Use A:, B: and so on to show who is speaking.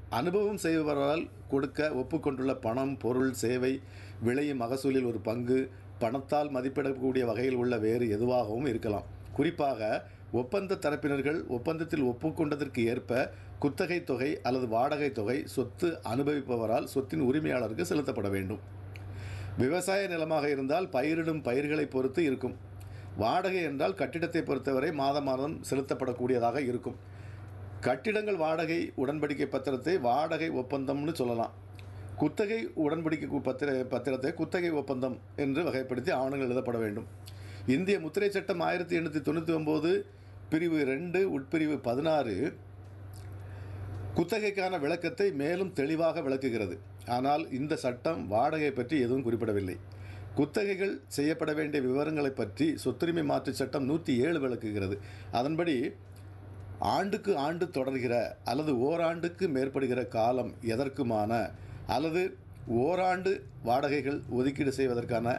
A: அனுபவம் செய்பவரால் கொடுக்க ஒப்புக்கொண்டுள்ள பணம் பொருள் சேவை விளையும் மகசூலில் ஒரு பங்கு பணத்தால் மதிப்பிடக்கூடிய வகையில் உள்ள வேறு எதுவாகவும் இருக்கலாம் குறிப்பாக ஒப்பந்த தரப்பினர்கள் ஒப்பந்தத்தில் ஒப்புக்கொண்டதற்கு ஏற்ப குத்தகை தொகை அல்லது வாடகை தொகை சொத்து அனுபவிப்பவரால் சொத்தின் உரிமையாளருக்கு செலுத்தப்பட வேண்டும் விவசாய நிலமாக இருந்தால் பயிரிடும் பயிர்களை பொறுத்து இருக்கும் வாடகை என்றால் கட்டிடத்தை பொறுத்தவரை மாதம் மாதம் செலுத்தப்படக்கூடியதாக இருக்கும் கட்டிடங்கள் வாடகை உடன்படிக்கை பத்திரத்தை வாடகை ஒப்பந்தம்னு சொல்லலாம் குத்தகை உடன்படிக்கை பத்திர பத்திரத்தை குத்தகை ஒப்பந்தம் என்று வகைப்படுத்தி ஆவணங்கள் எழுதப்பட வேண்டும் இந்திய முத்திரை சட்டம் ஆயிரத்தி எண்ணூற்றி தொண்ணூற்றி ஒம்பது பிரிவு ரெண்டு உட்பிரிவு பதினாறு குத்தகைக்கான விளக்கத்தை மேலும் தெளிவாக விளக்குகிறது ஆனால் இந்த சட்டம் வாடகை பற்றி எதுவும் குறிப்பிடவில்லை குத்தகைகள் செய்யப்பட வேண்டிய விவரங்களை பற்றி சொத்துரிமை மாற்றுச் சட்டம் நூற்றி ஏழு விளக்குகிறது அதன்படி ஆண்டுக்கு ஆண்டு தொடர்கிற அல்லது ஓராண்டுக்கு மேற்படுகிற காலம் எதற்குமான அல்லது ஓராண்டு வாடகைகள் ஒதுக்கீடு செய்வதற்கான